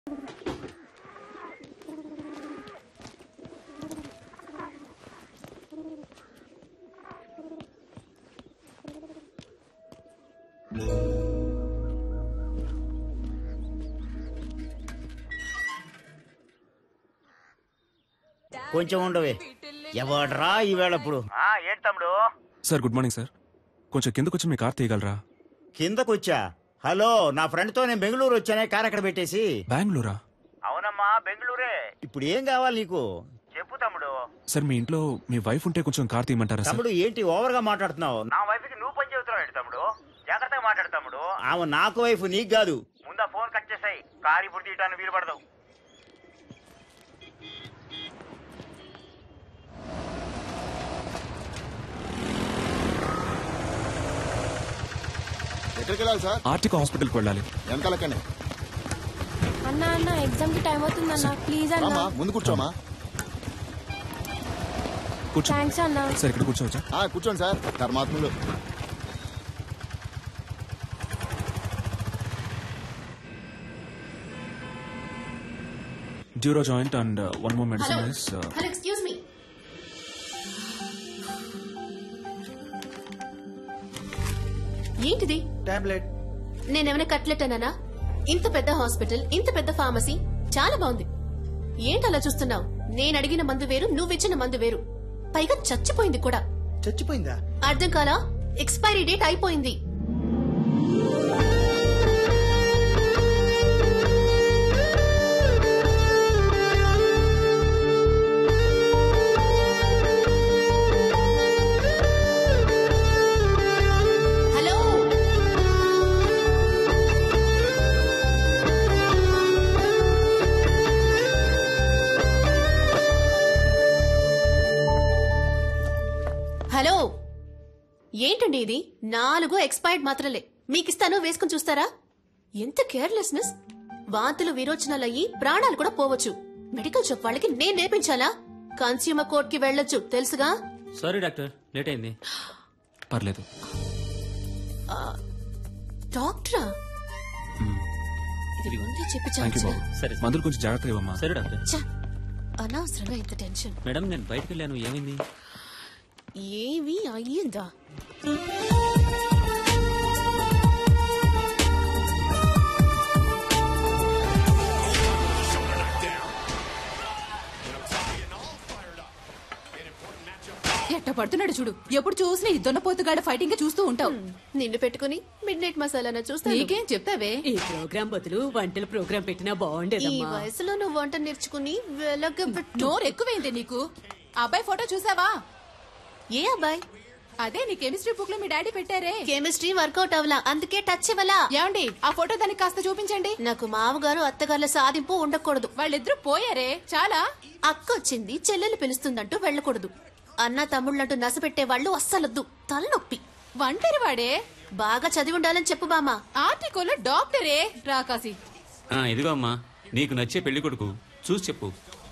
కొంచెం ఉండవే ఎవడ్రా ఈవేళప్పుడు ఏంటి తమ్ముడు సార్ గుడ్ మార్నింగ్ సార్ కొంచెం కిందకు వచ్చి మీ కార్ తీయగలరా కిందకొచ్చా హలో నా ఫ్రెండ్ తో నేను బెంగళూరు వచ్చానే కార్ అక్కడ పెట్టేసి బెంగళూరా అవునమ్మా బెంగళూరే ఇప్పుడు ఏం కావాలి నీకు చెప్పు తమ్ముడు సార్ మీ ఇంట్లో మీ వైఫ్ ఉంటే కొంచెం కార్ తీయమంటారా సార్ తమ్ముడు ఏంటి ఓవర్ గా మాట్లాడుతున్నావు నా వైఫ్ కి నువ్వు పని చెబుతున్నావు తమ్ముడు జాగ్రత్తగా మాట్లాడు తమ్ముడు ఆమె నాకు వైఫ్ నీకు కాదు ముందా ఫోన్ కట్ చేసాయి కారు ఇప్పుడు తీయటానికి వీలు పడదు ఎక్కడికి వెళ్ళాలి సార్ ఆర్టిక్ హాస్పిటల్కి వెళ్ళాలి వెనకాలకండి అన్నా అన్న ఎగ్జామ్ కి టైం అవుతుంది అన్న ప్లీజ్ అన్న రామా ముందు కూర్చోమా కూర్చో థ్యాంక్స్ అన్న సార్ ఇక్కడ కూర్చోవచ్చా ఆ, కూర్చోండి సార్ ధర్మాత్ములు డ్యూరో joint and one more medicine is hello excuse me ఏంటిది టాబ్లెట్ నేనేమైనా కట్లెట్ అన్నానా ఇంత పెద్ద హాస్పిటల్ ఇంత పెద్ద ఫార్మసీ చాలా బాగుంది ఏంటి అలా చూస్తున్నావు నేను అడిగిన మందు వేరు నువ్విచ్చిన మందు వేరు పైగా చచ్చిపోయింది కూడా చచ్చిపోయిందా అర్థం కాలా ఎక్స్పైరీ డేట్ అయిపోయింది హలో హలో ఏంటండి ఇది నాలుగు ఎక్స్పైర్డ్ మాత్రలే మీకిస్తాను వేసుకుని చూస్తారా ఎంత కేర్లెస్నెస్ వాంతులు విరోచనాలయ్యి ప్రాణాలు కూడా పోవచ్చు మెడికల్ షాప్ వాళ్ళకి నేను నేర్పించాలా కన్స్యూమర్ కోర్ట్ కి వెళ్ళొచ్చు తెలుసుగా సారీ డాక్టర్ లేట్ అయింది పర్లేదు డాక్టరా ఇది ముందే చెప్పి థ్యాంక్ యూ చావచ్చుగా. బాబు సరే సార్. మందులు కొంచెం జాగ్రత్తగా ఇవ్వమ్మా సరే డాక్టర్ ఛ, అనవసరంగా ఇంత టెన్షన్ మేడం నేను బయటకు వెళ్ళాను ఏమైంది ఏవి అయ్యిందా ఎట్ట పడుతున్నాడు చూడు ఎప్పుడు చూసినా ఈ దొన్నపోతుగాడ ఫైటింగ్ చూస్తూ ఉంటావు నిన్ను పెట్టుకుని మిడ్ నైట్ మసాలా చూస్తాను నీకేం చెప్తావే ఈ ప్రోగ్రాం బదులు వంటల ప్రోగ్రాం పెట్టినా ఈ బాగుండేదమ్మా వయసులో నువ్వు వంట నేర్చుకుని వెలగబెట్టు నోరు ఎక్కువైంది నీకు అబ్బాయి ఫోటో చూసావా ఏ అబ్బాయి అదే నీ కెమిస్ట్రీ బుక్ లో మీ డాడీ పెట్టారే కెమిస్ట్రీ వర్కౌట్ అవలా అందుకే టచ్ ఇవ్వలా ఏమండి ఆ ఫోటో దానికి కాస్త చూపించండి నాకు మామగారు అత్తగారుల సాధింపు ఉండకూడదు వాళ్ళిద్దరూ పోయారే చాలా అక్క వచ్చింది చెల్లెలు పిలుస్తుందంటూ వెళ్ళకూడదు అన్న తమ్ముళ్ళంటూ నసపెట్టే వాళ్ళు అస్సలొద్దు తలనొప్పి వంటరి వాడే బాగా చదివి ఉండాలని చెప్పు బామా ఆర్టికల్ డాక్టరే రాకాసి ఆ, ఇదిగో అమ్మా నీకు నచ్చే పెళ్లి కొడుకు చూసి చెప్పు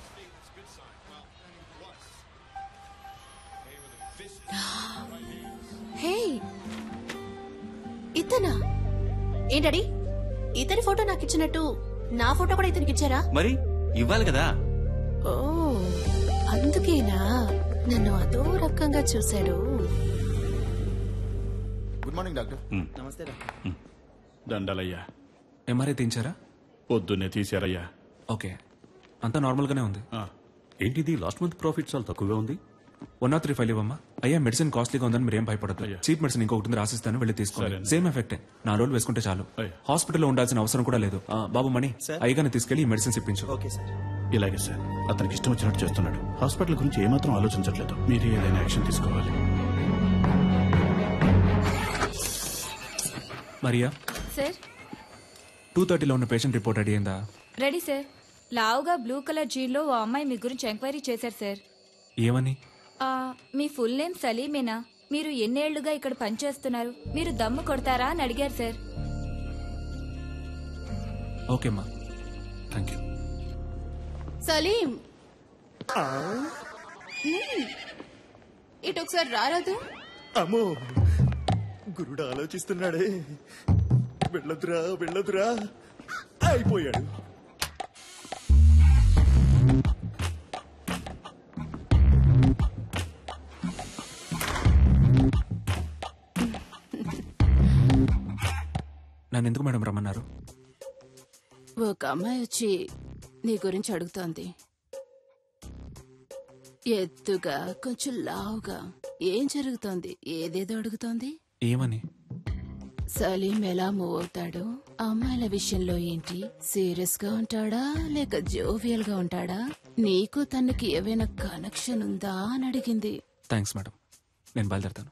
హే ఇతనా ఏంటడి ఇతని ఫోటో నాకు ఇచ్చినట్టు నా ఫోటో కూడా ఇతనికి ఇచ్చారా మరి ఇవ్వాలి కదా ఓ అందుకేనా నన్ను అదో రకంగా చూశాడు గుడ్ మార్నింగ్ డాక్టర్ నమస్తే డాక్టర్ దండలయ్యా ఎంఆర్ఐ తీయించారా పొద్దున్నే తీశారయ్యా ఓకే అంతా నార్మల్గానే ఉంది ఆ, ఏంటిది లాస్ట్ మంత్ ప్రాఫిట్ చాలా తక్కువగా ఉంది వన్ నాట్ త్రీ ఫైవ్ ఇవ్వమ్మా అయ్యా మెడిసిన్ కాస్ట్లీగా ఉందని మీరు ఏం భయపడదు అయ్యా. చీప్ మెడిసిన్ ఇంకొకటి ఉంది రాసిస్తాను వెళ్ళి తీసుకోండి సరే. సేమ్ ఎఫెక్టే నా రోజులు వేసుకుంటే చాలు అయ్యా. హాస్పిటల్లో ఉండాల్సిన అవసరం కూడా లేదు ఆ, బాబు మణి సార్. అయ్యగానే తీసుకెళ్లి ఈ మెడిసిన్స్ ఇప్పించు ఓకే సార్ ఇలాగే సార్ అతనికి ఇష్టం వచ్చినట్టు చేస్తున్నాడు హాస్పిటల్ గురించి ఏమాత్రం ఆలోచించట్లేదు మీరు ఏదైనా యాక్షన్ తీసుకోవాలి మరియా సార్ టూ థర్టీలో ఉన్న పేషెంట్ రిపోర్ట్ రెడీ అయిందా రెడీ సార్ లావుగా బ్లూ కలర్ జీన్లో ఓ అమ్మాయి మీ గురించి ఎంక్వైరీ చేశారు సార్ ఏమని ఆ, మీ ఫుల్ నేమ్ సలీమేనా మీరు ఎన్నేళ్లుగా ఇక్కడ పనిచేస్తున్నారు మీరు దమ్ము కొడతారా అని అడిగారు సార్ ఓకేమ్మా థ్యాంక్ యూ సలీం ఇటు ఒకసారి రారాదు అమ్మో గురుడు ఆలోచిస్తున్నాడే వెళ్ళదురా వెళ్ళదురా అయిపోయాడు నన్ను ఎందుకు మేడం రమ్మన్నారు ఒక అమ్మాయి వచ్చి నీ గురించి అడుగుతోంది ఎత్తుగా కొంచెం లావుగా ఏం జరుగుతోంది ఏదేదో అడుగుతోంది ఏమని సలీం ఎలా మూవ్ అవుతాడు అమ్మాయిల విషయంలో ఏంటి సీరియస్ గా ఉంటాడా లేక జోవియల్ గా ఉంటాడా నీకు తనకి ఏవైనా కనెక్షన్ ఉందా అని అడిగింది థ్యాంక్స్ మేడం నేను బయలుదేరుతాను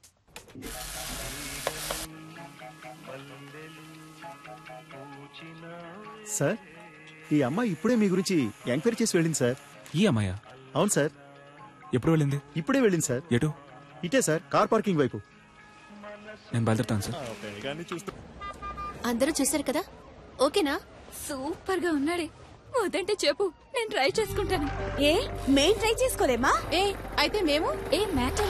సార్ ఈ అమ్మాయి ఇప్పుడే మీ గురించి ఎంక్వైరీ చేసి వెళ్ళింది సార్ ఈ అమ్మాయ అవును సార్ ఎప్పుడు వెళ్ళింది ఇప్పుడే వెళ్ళింది సార్ ఎటు ఇటే సార్ కార్ పార్కింగ్ వైపు నేను బయలుదేరుతాను సార్ అందరూ చూశారు కదా ఓకేనా సూపర్ గా ఉన్నాడే వద్దంటే చెప్పు నేను ట్రై చేసుకుంటాను ఏ మేం ట్రై చేసుకోలేమా ఏ అయితే మేము ఏ మ్యాటర్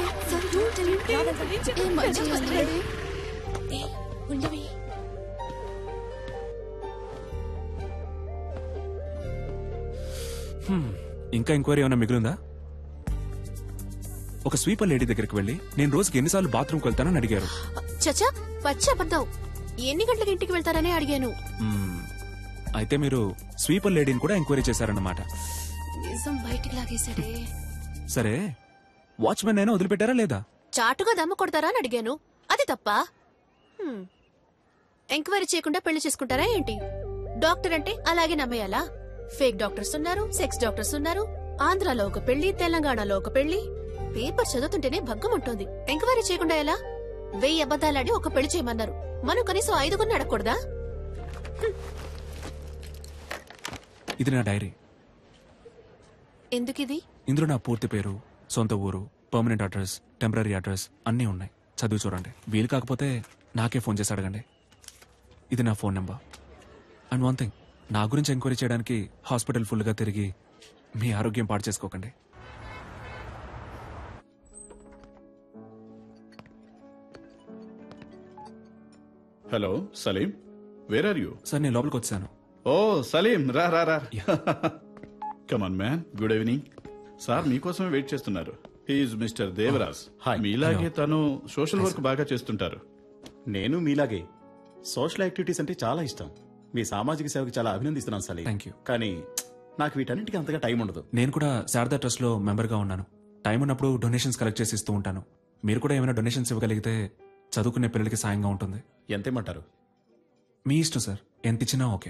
ఏ మంచిగా ఉన్నాడే. ఉండవి హ్మ్, ఇంకా ఎంక్వైరీ ఏమైనా మిగిలిందా ఒక స్వీపర్ లేడీ దగ్గరికి వెళ్ళి నేను రోజుకి ఎన్నిసార్లు బాత్రూమ్కి వెళ్తానని అడిగారు చచ్చా పచ్చి అబద్ధం ఎన్ని గంటలకు ఇంటికి వెళ్తారనే అడిగాను మ్మ్, అయితే మీరు స్వీపర్ లేడీని కూడా ఎంక్వైరీ చేశారన్నమాట నిజం బయటికి లాగేశాడే సరే వాచ్మెన్ అయినా వదిలిపెట్టారా లేదా చాటుగా దమ్ము కొడతారా అని అడిగాను అది తప్ప ఎంక్వైరీ చేయకుండా పెళ్లి చేసుకుంటారా ఏంటి డాక్టర్ అంటే అలాగే నమ్మేయాలా ఫేక్ డాక్టర్స్ ఉన్నారు సెక్స్ డాక్టర్స్ ఉన్నారు ఆంధ్రాలో ఒక పెళ్లి తెలంగాణలో ఒక పెళ్లి పేపర్ చదువుతుంటేనే భగ్గం ఉంటుంది ఎంక్వైరీ చేయకుండా ఎలా వెయ్యి అబద్దాలాడి ఒక పెళ్లి చేయమన్నారు మనం కనీసం ఐదుగురిని అడగకూడదా ఇది నా డైరీ ఎందుకిది ఇందులో నా పూర్తి పేరు సొంత ఊరు పర్మనెంట్ అడ్రస్ టెంపరీ అడ్రస్ అన్నీ ఉన్నాయి చదివి చూడండి వీలు కాకపోతే నాకే ఫోన్ చేసి అడగండి ఇది నా phone number and one thing నా గురించి ఎంక్వైరీ చేయడానికి హాస్పిటల్ ఫుల్గా తిరిగి మీ ఆరోగ్యం పాడు చేసుకోకండి hello Salim where are you sir నేను లోపలికి వచ్చాను ఓ సలీం రా రా రా come on man good evening sir మీకోసమే వెయిట్ చేస్తున్నారు హీఈస్ మిస్టర్ దేవరాజ్ హాయ్. మీలాగే తను సోషల్ వర్క్ బాగా చేస్తుంటారు నేను మీలాగే సోషల్ యాక్టివిటీస్ అంటే చాలా ఇష్టం మీ సామాజిక సేవకి చాలా అభినందిస్తున్నాను సలీ థ్యాంక్ యూ కానీ నాకు వీటన్నిటికీ అంతగా టైం ఉండదు నేను కూడా శారదా ట్రస్ట్ లో మెంబర్ గా ఉన్నాను టైం ఉన్నప్పుడు డొనేషన్స్ కలెక్ట్ చేసి ఇస్తూ ఉంటాను మీరు కూడా ఏమైనా డొనేషన్స్ ఇవ్వగలిగితే చదువుకునే పిల్లలకి సాయంగా ఉంటుంది ఎంతేమంటారు మీ ఇష్టం సార్ ఎంత ఇచ్చినా ఓకే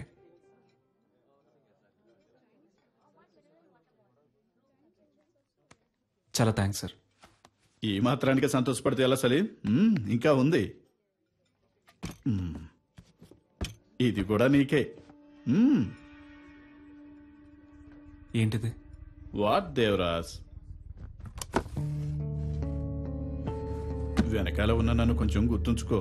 చాలా థ్యాంక్స్ సార్ ఈ మాత్రానికి సంతోషపడితే ఎలా సలీం మ్మ్, ఇంకా ఉంది మ్మ్. ఇది కూడా నీకే మ్మ్. ఏంటిది వాట్ దేవరాజ్ వెనకాల ఉన్న నన్ను కొంచెం గుర్తుంచుకో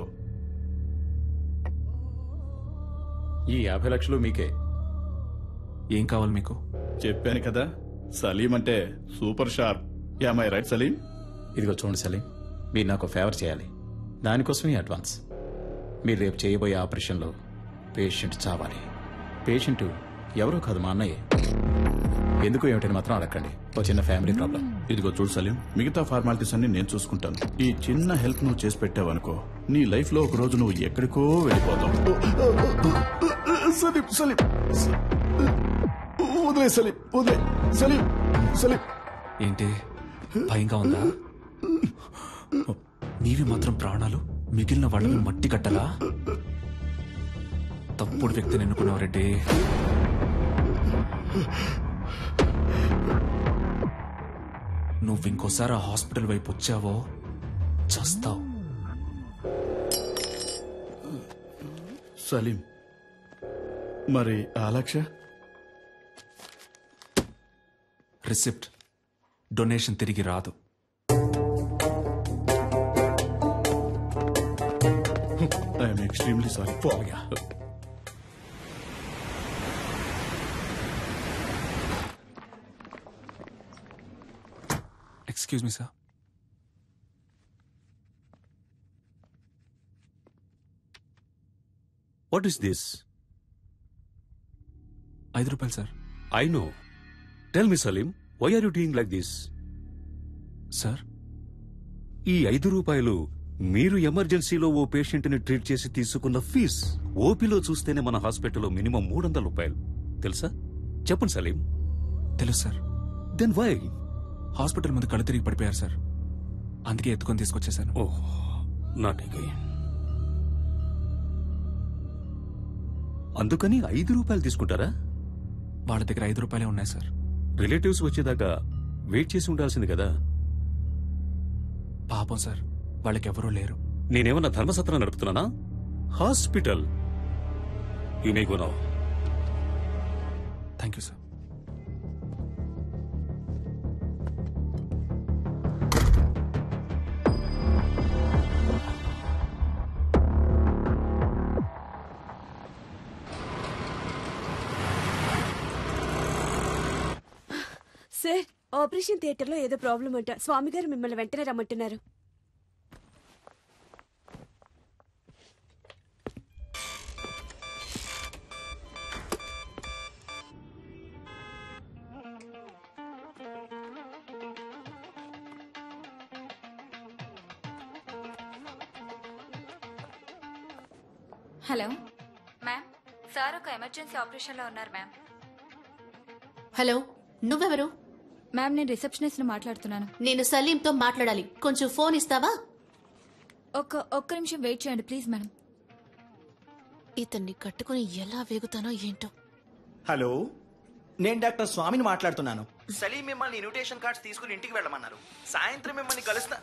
ఈ యాభై లక్షలు మీకే ఏం కావాలి మీకు చెప్పాను కదా సలీం అంటే super sharp am I right Salim ఇదిగో చూడండి సలీం మీరు నాకు ఫేవర్ చేయాలి దానికోసమే అడ్వాన్స్ మీరు రేపు చేయబోయే ఆపరేషన్లో పేషెంట్ చావాలి పేషెంట్ ఎవరో కాదు మా అన్నయ్య ఎందుకు ఏమిటని మాత్రం అడగండి ఓ చిన్న ఫ్యామిలీ ప్రాబ్లం ఇదిగో చూడు సలీం మిగతా ఫార్మాలిటీస్ అన్ని నేను చూసుకుంటాను ఈ చిన్న హెల్ప్ నువ్వు చేసి పెట్టావనుకో నీ లైఫ్ లో ఒక రోజు నువ్వు ఎక్కడికో వెళ్ళిపోతావు సలీం సలీం వదిలే సలీం వదిలే సలీం సలీం ఏంటి భయంగా ఉందా నీవి మాత్రం ప్రాణాలు మిగిలిన వాళ్ళని మట్టి కట్టలా తప్పుడు వ్యక్తిని ఎన్నుకున్నావు రెడ్డి నువ్వు ఇంకోసారి ఆ హాస్పిటల్ వైపు వచ్చావో చస్తావు సలీం మరి ఆ లక్ష రిసిప్ట్ డొనేషన్ తిరిగి రాదు I'm extremely sorry excuse me sir what is this ఐదు రూపాయలు sir I know tell me Salim why are you doing like this sir ఈ ఐదు రూపాయలు మీరు ఎమర్జెన్సీలో ఓ పేషెంట్ని ట్రీట్ చేసి తీసుకున్న ఫీజ్ ఓపీలో చూస్తేనే మన హాస్పిటల్లో మినిమం మూడు వందల రూపాయలు తెలుసా చెప్పండి సలీం తెలుసు సార్ దెన్ వై హాస్పిటల్ ముందు కళ్ళు తిరిగి పడిపోయారు సార్ అందుకే ఎత్తుకొని తీసుకొచ్చేసాను ఓహ్ నాట్ అగైన్ అందుకని ఐదు రూపాయలు తీసుకుంటారా వాళ్ళ దగ్గర ఐదు రూపాయలే ఉన్నాయి సార్ రిలేటివ్స్ వచ్చేదాకా వెయిట్ చేసి ఉండాల్సింది కదా పాపం సార్ వాళ్ళకి ఎవరూ లేరు నేనేమన్నా ధర్మసత్రం నడుపుతున్నానా hospital you may go now thank you sir sir operation theatre లో ఏదో ప్రాబ్లం అంట స్వామి గారు మిమ్మల్ని వెంటనే రమ్మంటున్నారు హలో మ్యామ్ సార్ ఒక ఎమర్జెన్సీ ఆపరేషన్లో ఉన్నారు మ్యామ్ హలో నువ్వెవరు మ్యామ్ నేను రిసెప్షనిస్ట్ మాట్లాడుతున్నాను నేను సలీంతో మాట్లాడాలి కొంచెం ఫోన్ ఇస్తావా ఒక్క ఒక్క నిమిషం వెయిట్ చేయండి ప్లీజ్ మేడం ఇతన్ని కట్టుకుని ఎలా వేగుతానో ఏంటో హలో నేను డాక్టర్ స్వామిని మాట్లాడుతున్నాను సలీం మిమ్మల్ని ఇన్విటేషన్ కార్డ్స్ తీసుకుని ఇంటికి వెళ్ళమన్నారు సాయంత్రం మిమ్మల్ని కలుస్తా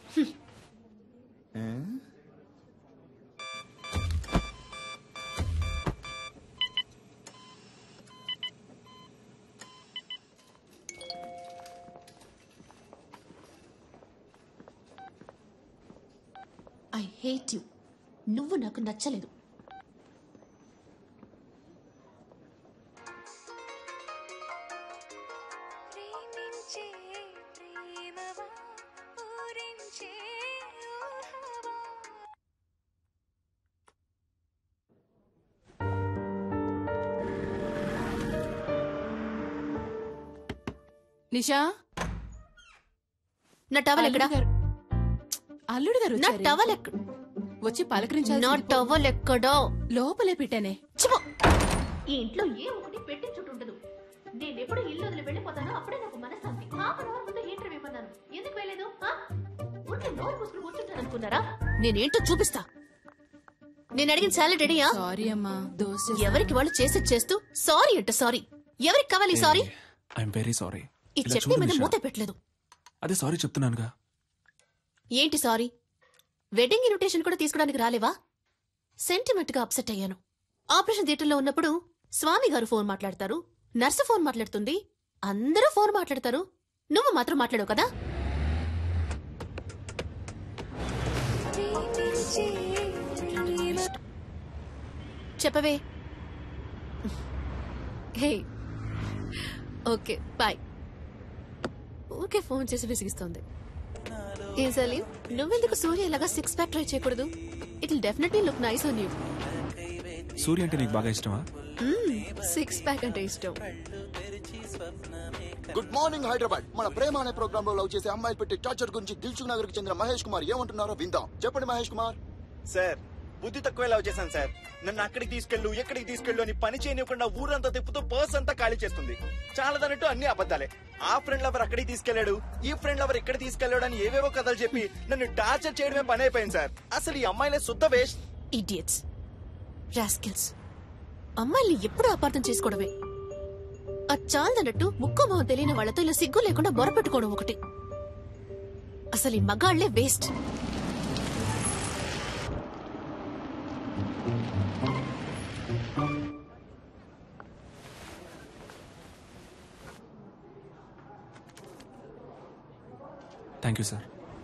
ఐ హేట్ యు నువ్వు నాకు నచ్చలేదు నిషా నా టవల్ ఎక్కడ అల్లుడు గారు నా వచ్చారే. టవల్ ఎక్కడ వచ్చి పలకరించాలి నా టవల్ ఎక్కడో లోపలే పెట్టానే చిపో ఈ ఇంట్లో ఏ ఒకటి పెట్టి చుట్టుండదు నేను ఎప్పుడు ఇల్లు వదిలి వెళ్ళిపోతానో అప్పుడే నాకు మనశ్శాంతి హాఫ్ అన్ అవర్ ముందు హీటర్ వేయమన్నాను ఎందుకు వెళ్ళలేదు ఆ? ఊరికే నోరు మూసుకుని కూర్చుంటాను అనుకున్నారా నేనేంటో చూపిస్తా నేను అడిగిన సాలరీ రెడీయా సారీ అమ్మా దోశ ఎవరికి వాళ్ళు చేసి చేస్తూ సారీ అంట సారీ ఎవరికి కావాలి సారీ ఐఎమ్ వెరీ సారీ ఈ చట్నీ మీద మూత పెట్టలేదు అదే సారీ చెప్తున్నానుగా ఏంటి సారీ వెడ్డింగ్ ఇన్విటేషన్ కూడా తీసుకోవడానికి రాలేవా సెంటిమెంట్ గా అప్సెట్ అయ్యాను ఆపరేషన్ థియేటర్లో ఉన్నప్పుడు స్వామి గారు ఫోన్ మాట్లాడతారు నర్సు ఫోన్ మాట్లాడుతుంది అందరూ ఫోన్ మాట్లాడతారు నువ్వు మాత్రం మాట్లాడవు కదా చెప్పవే హే ఓకే బాయ్ ఊరికే ఫోన్ చేసి విసిగిస్తోంది ఏం సలీం నువ్వెందుకు సూర్య ఇలాగా సిక్స్ ప్యాక్ ట్రై చేయకూడదు it will definitely look nice on you Surya అంటే నీకు బాగా ఇష్టమా సిక్స్ ప్యాక్ అంటే ఇష్టం గుడ్ మార్నింగ్ హైదరాబాద్ మన ప్రేమ అనే ప్రోగ్రామ్ లో లవ్ చేసే అమ్మాయిలు పెట్టి టార్చర్ గురించి దిల్సుఖ్ నగర్ కి చెందిన మహేష్ కుమార్ ఏమంటున్నారో విందాం చెప్పండి మహేష్ కుమార్ సార్ బుద్ధి తక్కువ లవ్ చేశాను సార్ నన్ను అక్కడికి తీసుకెళ్ళు ఎక్కడికి తీసుకెళ్ళు అని పని చేయనివ్వకుండా ఊరంతా తిప్పుతూ పర్స్ అంతా ఖాళీ చేస్తుంది చాలదన్నట్టు అన్ని అబద్ధాలే ఆ ఫ్రెండ్ లవర్ అక్కడికి తీసుకెళ్లాడు ఈ ఫ్రెండ్ లవర్ ఇక్కడ తీసుకెళ్లాడు అని ఏవేవో కథలు చెప్పి నన్ను టార్చర్ చేయడమే పని అయిపోయింది సార్ అసలు ఈ అమ్మాయిలే శుద్ధ వేస్ట్ ఇడియట్స్ రాస్కిల్స్ అమ్మాయిల్ని ఎప్పుడు అపార్థం చేసుకోవడమే అచ్చాలన్నట్టు ముక్కు మొహం తెలియని వాళ్ళతో ఇలా సిగ్గు లేకుండా మొరపెట్టుకోవడం ఒకటి అసలు ఈ మగాళ్లే waste thank you sir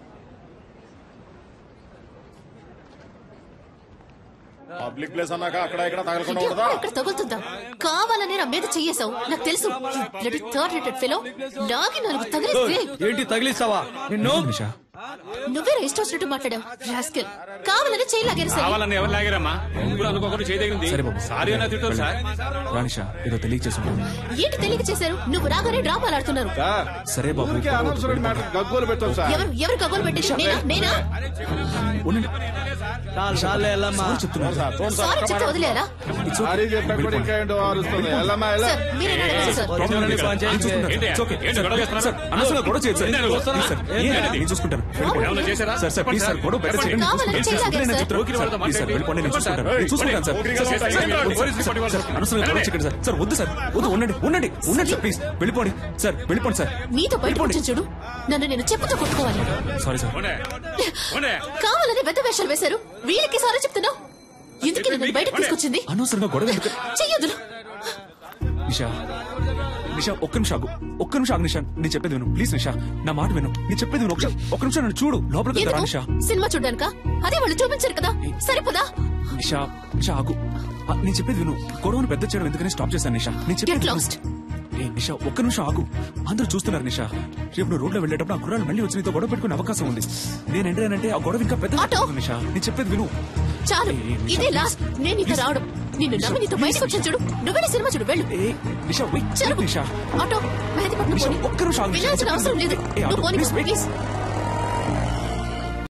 public place అన్నాక అక్కడ ఇక్కడ తగలకుండా ఉండదా ఇక్కడ తగులుతుందా కావాలనే నా మీద చెయ్యేశావు నాకు తెలుసు థర్డ్ రేటెడ్ ఫెలో లాగి నాలుగు తగిలిస్తే ఏంటి తగిలిస్తావా నిన్ను నిషా నువ్వే ఇష్టం వచ్చినట్టు మాట్లాడావు రాస్కెల్ కావాలని చేయి లాగారు సరే కావాలని ఎవరు లాగారమ్మా ముగ్గురు అనుకోకుండా చేయదగింది సరే బాబు సారీ అన్న తిట్టారు సార్ రానిషా ఏదో తెలియచేసుకున్నాను ఏంటి తెలియక చేశారు నువ్వు రాగానే డ్రామాలు ఆడుతున్నారు సరే బాబు గగ్గోలు పెట్టాం ఎవరు ఎవరు కగోలు పెట్టేది నేనా నేనా ఉండండి సార్ చెప్తున్నాను సారీ చెప్తే వదిలేరా సారీ చెప్పా కూడా ఇంకా ఏంటో అరుస్తుంది వెళ్ళమ్మా వెళ్ళ సార్ మీరేనా అడగాలి సార్ ప్రాబ్లం లేదు సార్. నేను చూసుకుంటాను. ఏంటి? It's okay. ఏంటి సార్, గొడవ చేస్తున్నారు? సార్, అనవసరంగా గొడవ చేయొద్దు సార్. ఏంటి ప్లీజ్ వస్తున్నా? సార్, ఏంటి ఏం అది? నేను చూసుకుంటాను. ఏమన్నా చేశారా? సార్ సార్ ప్లీజ్ సార్ గొడవ బెటర్ చేయండి కావాలని ప్లీజ్ సార్, చేయలాగే వదిలేయండి సార్. చెప్తాను. ఓకే, సార్, వాళ్ళతో ప్లీజ్ సార్, వెళ్ళిపోండి, నేను చూసుకుంటాను. నేను చూసుకుంటాను sir. Okay, sir, sir, sir, okay, వెళ్ళిపోండి పోలీస్ సార్. రిపోర్ట్ సార్, అనవసరంగా గొడవ చేయకండి సార్ సార్ వద్దు సార్ వద్దు ఉండండి ఉండండి ఉండండి సార్ ప్లీజ్ వెళ్ళిపోండి సార్ వెళ్ళిపోండి సార్ మీతో బయట కూర్చొని చూడు నన్ను నేను చెప్పుతో కొట్టుకోవాలి సారీ సార్ కావాలని పెద్ద వేషాలు వేశారు వీళ్ళకి సారీ చెప్తున్నావు ఎందుకు నన్ను బయటకు తీసుకొచ్చింది అనవసరంగా గొడవ ఎందుకు చెయ్యొద్దు నిషా నిషా ఒక్క నిమిషం ఆగు ఒక్క నిమిషం ఆగు నిషా నేను చెప్పేది విను ప్లీజ్ నిషా నా మాట విను నేను చెప్పేది విను ఒక్క ఒక్క నిమిషం నన్ను చూడు లోపలికి వెళ్తారా ఎందుకు నిషా సినిమా చూడ్డానికా అదే వాళ్ళు చూపించారు కదా సరిపోదా నిషా నిషా ఆగు ఆ, నేను చెప్పేది విను గొడవను పెద్ద చేయడం ఎందుకని స్టాప్ చేశాను నిషా నేను చెప్పేది Get విను. lost. ఏ నిషా ఒక్క నిమిషం ఆగు అందరూ చూస్తున్నారు నిషా రేపు నువ్వు రోడ్లో వెళ్ళేటప్పుడు ఆ కుర్రాలు మళ్ళీ వచ్చి నీతో గొడవ పెట్టుకునే అవకాశం ఉంది నేను ఎంటానంటే ఆ గొడవ ఇంకా పెద్ద నిషా నేను చెప్పేది విను చాలు ఇదే లాస్ట్ నేను నీతో రావడం నిన్ను నమ్మి నీతో బయటకు వచ్చాను చూడు నువ్వే సినిమా చూడు వెళ్ళు నిషా వెయిట్ జరుగు. నిషా ఆటో మెహదీపట్నం నిషా, పోనీ. ఒక్క నిమిషం ఆగు, నిషా. వెళ్ళాల్సిన అవసరం లేదు ఏ, ఆటో, నువ్వు పోనీ please, wait. ప్లీజ్